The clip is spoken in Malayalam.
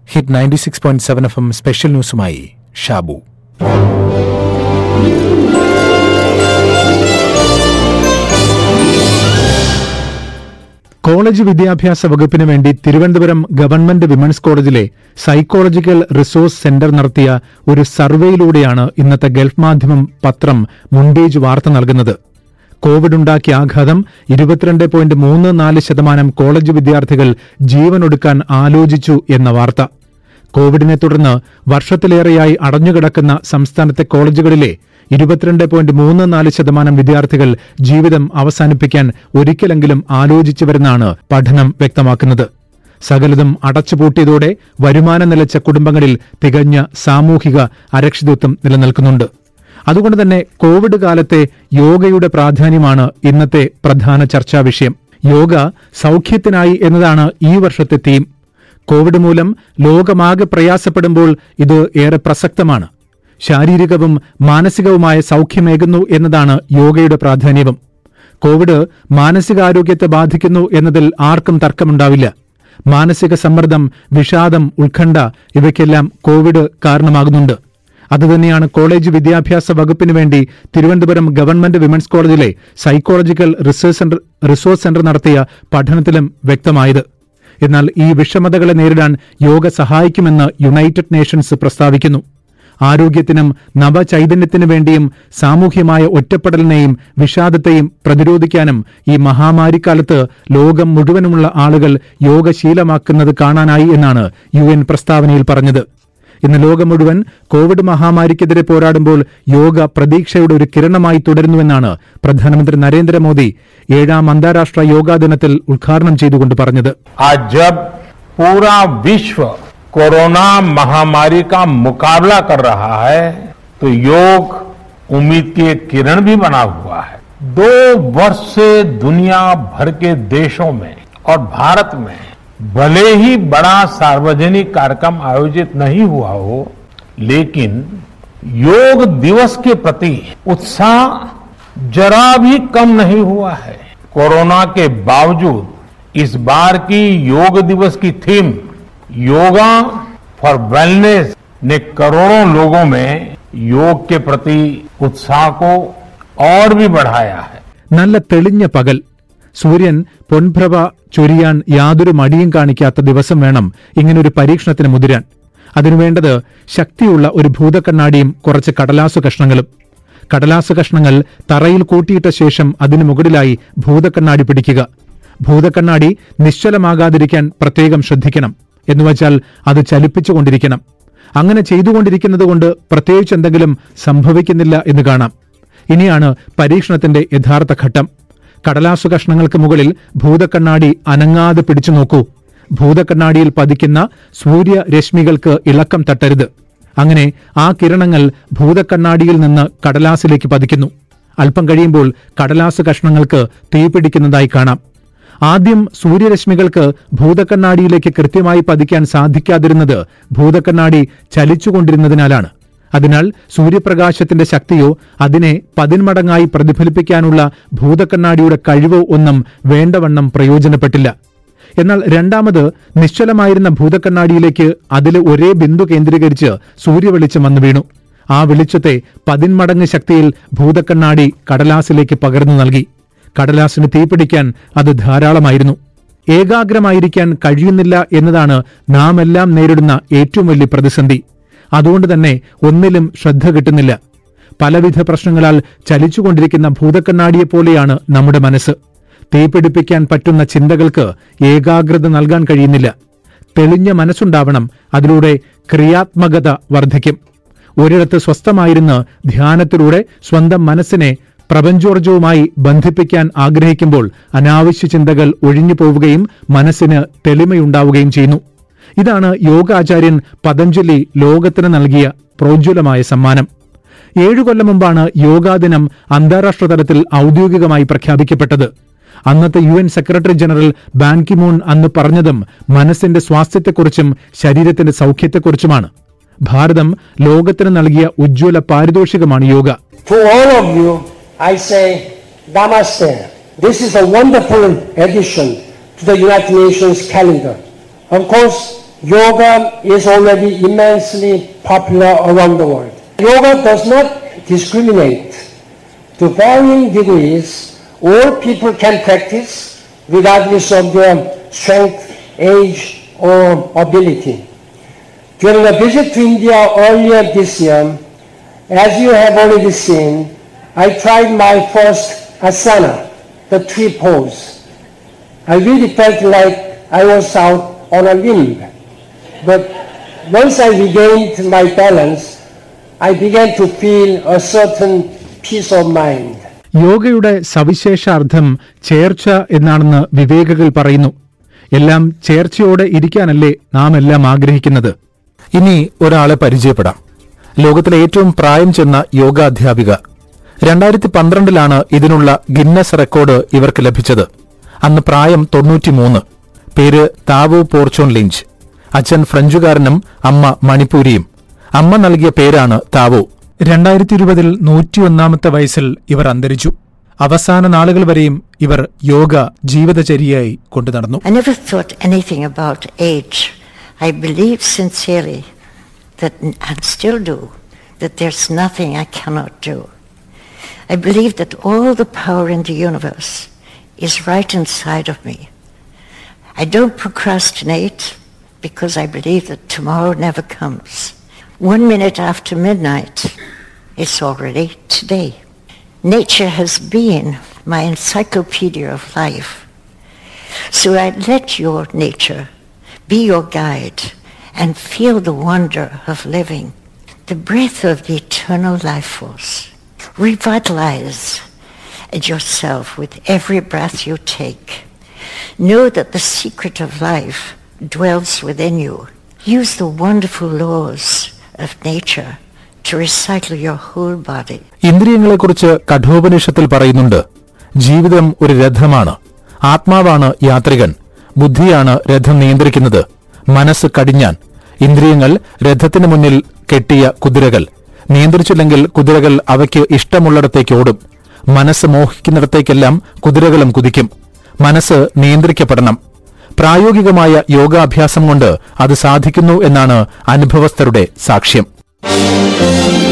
Hit ninety six point seven FM എം സ്പെഷ്യൽ ന്യൂസുമായി ഷാബു കോളേജ് വിദ്യാഭ്യാസ വകുപ്പിന് വേണ്ടി തിരുവനന്തപുരം ഗവൺമെന്റ് വിമൻസ് കോളേജിലെ സൈക്കോളജിക്കൽ റിസോഴ്സ് സെന്റർ നടത്തിയ ഒരു സർവേയിലൂടെയാണ് ഇന്നത്തെ ഗൾഫ് മാധ്യമം പത്രം മുണ്ടേജ് വാർത്ത നൽകുന്നത് കോവിഡ് ഉണ്ടാക്കിയ ആഘാതം ഇരുപത്തിരണ്ട് പോയിന്റ് മൂന്ന് നാല് ശതമാനം കോളേജ് വിദ്യാർത്ഥികൾ ജീവനൊടുക്കാൻ ആലോചിച്ചു എന്ന വാർത്ത കോവിഡിനെ തുടർന്ന് വർഷത്തിലേറെയായി അടഞ്ഞുകിടക്കുന്ന സംസ്ഥാനത്തെ കോളേജുകളിലെ ഇരുപത്തിരണ്ട് പോയിന്റ് മൂന്ന് നാല് ശതമാനം വിദ്യാർത്ഥികൾ ജീവിതം അവസാനിപ്പിക്കാൻ ഒരിക്കലെങ്കിലും ആലോചിച്ചുവരെന്നാണ് പഠനം വ്യക്തമാക്കുന്നത് സകലതും അടച്ചുപൂട്ടിയതോടെ വരുമാനം നിലച്ച കുടുംബങ്ങളിൽ തികഞ്ഞ സാമൂഹിക അരക്ഷിതത്വം നിലനിൽക്കുന്നുണ്ട് അതുകൊണ്ട് തന്നെ കോവിഡ് കാലത്തെ യോഗയുടെ പ്രാധാന്യമാണ് ഇന്നത്തെ പ്രധാന ചർച്ചാ വിഷയം യോഗ സൗഖ്യത്തിനായി എന്നതാണ് ഈ വർഷത്തെ തീം കോവിഡ് മൂലം ലോകമാകെ പ്രയാസപ്പെടുമ്പോൾ ഇത് ഏറെ പ്രസക്തമാണ് ശാരീരികവും മാനസികവുമായ സൗഖ്യമേകുന്നു എന്നതാണ് യോഗയുടെ പ്രാധാന്യവും കോവിഡ് മാനസികാരോഗ്യത്തെ ബാധിക്കുന്നു എന്നതിൽ ആർക്കും തർക്കമുണ്ടാവില്ല മാനസിക സമ്മർദ്ദം വിഷാദം ഉത്കണ്ഠ ഇവയ്ക്കെല്ലാം കോവിഡ് കാരണമാകുന്നുണ്ട് അതുതന്നെയാണ് കോളേജ് വിദ്യാഭ്യാസ വകുപ്പിന് വേണ്ടി തിരുവനന്തപുരം ഗവൺമെന്റ് വിമൻസ് കോളേജിലെ psychological research centre resource centre നടത്തിയ പഠനത്തിലും വ്യക്തമായത് എന്നാൽ ഈ വിഷമതകളെ നേരിടാൻ യോഗ സഹായിക്കുമെന്ന് യുണൈറ്റഡ് നേഷൻസ് പ്രസ്താവിക്കുന്നു ആരോഗ്യത്തിനും നവചൈതന്യത്തിനു വേണ്ടിയും സാമൂഹ്യമായ ഒറ്റപ്പെടലിനെയും വിഷാദത്തെയും പ്രതിരോധിക്കാനും ഈ മഹാമാരിക്കാലത്ത് ലോകം മുഴുവനുമുള്ള ആളുകൾ യോഗ ശീലമാക്കുന്നത് കാണാനായി എന്നാണ് യു എൻ പ്രസ്താവനയിൽ പറഞ്ഞത് ഇന്ന് ലോകം മുഴുവൻ കോവിഡ് മഹാമാരിക്കെതിരെ പോരാടുമ്പോൾ യോഗ പ്രതീക്ഷയുടെ ഒരു കിരണമായി തുടരുന്നുവെന്നാണ് പ്രധാനമന്ത്രി നരേന്ദ്രമോദി ഏഴാം അന്താരാഷ്ട്ര യോഗാ ദിനത്തിൽ ഉദ്ഘാടനം ചെയ്തുകൊണ്ട് പറഞ്ഞത് आज जब पूरा विश्व कोरोना महामारी का मुकाबला कर रहा है तो योग उम्मीद की एक किरण भी बना हुआ है दो वर्ष से दुनिया भर के देशों में और भारत में भले ही बड़ा सार्वजनिक कार्यक्रम आयोजित नहीं हुआ हो लेकिन योग दिवस के प्रति उत्साह जरा भी कम नहीं हुआ है कोरोना के बावजूद इस बार की योग दिवस की थीम योगा फॉर वेलनेस ने करोड़ों लोगों में योग के प्रति उत्साह को और भी बढ़ाया है നല്ല തെളിഞ്ഞ പകൽ സൂര്യൻ പൊൻപ്രഭ ചൊരിയാൻ യാതൊരു മടിയും കാണിക്കാത്ത ദിവസം വേണം ഇങ്ങനൊരു പരീക്ഷണത്തിന് മുതിരാൻ അതിനുവേണ്ടത് ശക്തിയുള്ള ഒരു ഭൂതക്കണ്ണാടിയും കുറച്ച് കടലാസു കഷ്ണങ്ങളും കടലാസു കഷ്ണങ്ങൾ തറയിൽ കൂട്ടിയിട്ട ശേഷം അതിനു മുകളിലായി ഭൂതക്കണ്ണാടി പിടിക്കുക ഭൂതക്കണ്ണാടി നിശ്ചലമാകാതിരിക്കാൻ പ്രത്യേകം ശ്രദ്ധിക്കണം എന്നുവച്ചാൽ അത് ചലിപ്പിച്ചുകൊണ്ടിരിക്കണം അങ്ങനെ ചെയ്തുകൊണ്ടിരിക്കുന്നത് കൊണ്ട് പ്രത്യേകിച്ച് എന്തെങ്കിലും സംഭവിക്കുന്നില്ല എന്ന് കാണാം ഇനിയാണ് പരീക്ഷണത്തിന്റെ യഥാർത്ഥ ഘട്ടം കടലാസു കഷ്ണങ്ങൾക്ക് മുകളിൽ ഭൂതക്കണ്ണാടി അനങ്ങാതെ പിടിച്ചു നോക്കൂ ഭൂതക്കണ്ണാടിയിൽ പതിക്കുന്ന സൂര്യരശ്മികൾക്ക് ഇളക്കം തട്ടരുത് അങ്ങനെ ആ കിരണങ്ങൾ ഭൂതക്കണ്ണാടിയിൽ നിന്ന് കടലാസിലേക്ക് പതിക്കുന്നു അല്പം കഴിയുമ്പോൾ കടലാസ് കഷ്ണങ്ങൾക്ക് തീപിടിക്കുന്നതായി കാണാം ആദ്യം സൂര്യരശ്മികൾക്ക് ഭൂതക്കണ്ണാടിയിലേക്ക് കൃത്യമായി പതിക്കാൻ സാധിക്കാതിരുന്നത് ഭൂതക്കണ്ണാടി ചലിച്ചുകൊണ്ടിരുന്നതിനാലാണ് അതിനാൽ സൂര്യപ്രകാശത്തിന്റെ ശക്തിയോ അതിനെ പതിന്മടങ്ങായി പ്രതിഫലിപ്പിക്കാനുള്ള ഭൂതക്കണ്ണാടിയുടെ കഴിവോ ഒന്നും വേണ്ടവണ്ണം പ്രയോജനപ്പെട്ടില്ല എന്നാൽ രണ്ടാമത് നിശ്ചലമായിരുന്ന ഭൂതക്കണ്ണാടിയിലേക്ക് അതിൽ ഒരേ ബിന്ദു കേന്ദ്രീകരിച്ച് സൂര്യവെളിച്ചം വന്നു വീണു ആ വെളിച്ചത്തെ പതിന്മടങ്ങ് ശക്തിയിൽ ഭൂതക്കണ്ണാടി കടലാസിലേക്ക് പകർന്നു നൽകി കടലാസിന് തീപിടിക്കാൻ അത് ധാരാളമായിരുന്നു ഏകാഗ്രമായിരിക്കാൻ കഴിയുന്നില്ല എന്നതാണ് നാം എല്ലാം നേരിടുന്ന ഏറ്റവും വലിയ പ്രതിസന്ധി അതുകൊണ്ട് തന്നെ ഒന്നിലും ശ്രദ്ധ കിട്ടുന്നില്ല പലവിധ പ്രശ്നങ്ങളാൽ ചലിച്ചുകൊണ്ടിരിക്കുന്ന ഭൂതക്കണ്ണാടിയെപ്പോലെയാണ് നമ്മുടെ മനസ്സ് തീപിടിപ്പിക്കാൻ പറ്റുന്ന ചിന്തകൾക്ക് ഏകാഗ്രത നൽകാൻ കഴിയുന്നില്ല തെളിഞ്ഞ മനസ്സുണ്ടാവണം അതിലൂടെ ക്രിയാത്മകത വർദ്ധിക്കും ഒരിടത്ത് സ്വസ്ഥമായിരുന്ന് ധ്യാനത്തിലൂടെ സ്വന്തം മനസ്സിനെ പ്രപഞ്ചോർജവുമായി ബന്ധിപ്പിക്കാൻ ആഗ്രഹിക്കുമ്പോൾ അനാവശ്യ ചിന്തകൾ ഒഴിഞ്ഞു പോവുകയും മനസ്സിന് തെളിമയുണ്ടാവുകയും ചെയ്യുന്നു ഇതാണ് യോഗാചാര്യൻ പതഞ്ജലി ലോകത്തിന് നൽകിയ പ്രോജ്വലമായ സമ്മാനം ഏഴു കൊല്ലം മുമ്പാണ് യോഗാദിനം അന്താരാഷ്ട്ര തലത്തിൽ ഔദ്യോഗികമായി പ്രഖ്യാപിക്കപ്പെട്ടത് അന്നത്തെ U N secretary general Ban Ki moon അന്ന് പറഞ്ഞതും മനസ്സിന്റെ സ്വാസ്ഥ്യത്തെക്കുറിച്ചും ശരീരത്തിന്റെ സൗഖ്യത്തെക്കുറിച്ചുമാണ് ഭാരതം ലോകത്തിന് നൽകിയ ഉജ്ജ്വല പാരിതോഷികമാണ് yoga To all of you, I say Namaste. This is a wonderful addition to the United Nations calendar. Of course, yoga is already immensely popular around the world. Yoga does not discriminate. To varying degrees, all people can practice regardless of their strength, age, or ability. During a visit to India earlier this year, as you have already seen, I tried my first asana, the tree pose. I really felt like I was out on a limb. But once I regained my balance, I began to feel a certain peace of mind. യോഗയുടെ സവിശേഷാർത്ഥം ചേർച്ച എന്നാണെന്ന് വിവേകകൾ പറയുന്നു എല്ലാം ചേർച്ചയോടെ ഇരിക്കാനല്ലേ നാം എല്ലാം ആഗ്രഹിക്കുന്നത് ഇനി ഒരാളെ പരിചയപ്പെടാം ലോകത്തിലെ ഏറ്റവും പ്രായം ചെന്ന യോഗാധ്യാപിക രണ്ടായിരത്തി പന്ത്രണ്ടിലാണ് ഇതിനുള്ള ഗിന്നസ് റെക്കോർഡ് ഇവർക്ക് ലഭിച്ചത് അന്ന് പ്രായം തൊണ്ണൂറ്റിമൂന്ന് പേര് താവോ പോർച്ചോൺ ലിഞ്ച് അച്ഛൻ ഫ്രഞ്ചുകാരനും അമ്മ മണിപ്പൂരിയും അമ്മ നൽകിയ പേരാണ് താവോ രണ്ടായിരത്തി ഇരുപതിൽ നൂറ്റിയൊന്നാമത്തെ വയസ്സിൽ ഇവർ അന്തരിച്ചു അവസാന നാളുകൾ വരെയും ഇവർ യോഗ ജീവിതചര്യയായി കൊണ്ടു നടന്നു I never thought anything about age. I believe sincerely that, and still do, that there's nothing I cannot do. I believe that all the power in the universe is right inside of me. I don't procrastinate because I believe that tomorrow never comes. One minute after midnight, it's already today. Nature has been my encyclopedia of life. So I let your nature be your guide and feel the wonder of living, the breath of the eternal life force. Revitalize yourself with every breath you take. Know that the secret of life dwells within you. Use the wonderful laws of nature to recycle your whole body. ഇന്ദ്രിയങ്ങളെക്കുറിച്ച് കഠോപനിഷത്തിൽ പറയുന്നുണ്ട് ജീവിതം ഒരു രഥമാണ് ആത്മാവാണ് യാത്രികൻ ബുദ്ധിയാണ് രഥം നിയന്ത്രിക്കുന്നത് മനസ്സ് കടിഞ്ഞാൻ ഇന്ദ്രിയങ്ങൾ രഥത്തിന് മുന്നിൽ കെട്ടിയ കുതിരകൾ നിയന്ത്രിച്ചില്ലെങ്കിൽ കുതിരകൾ അവയ്ക്ക് ഇഷ്ടമുള്ളിടത്തേക്ക് ഓടും മനസ്സ് മോഹിക്കുന്നിടത്തേക്കെല്ലാം കുതിരകളും കുതിക്കും മനസ്സ് നിയന്ത്രിക്കപ്പെടണം പ്രായോഗികമായ യോഗാഭ്യാസം കൊണ്ട് അത് സാധിക്കുന്നു എന്നാണ് അനുഭവസ്ഥരുടെ സാക്ഷ്യം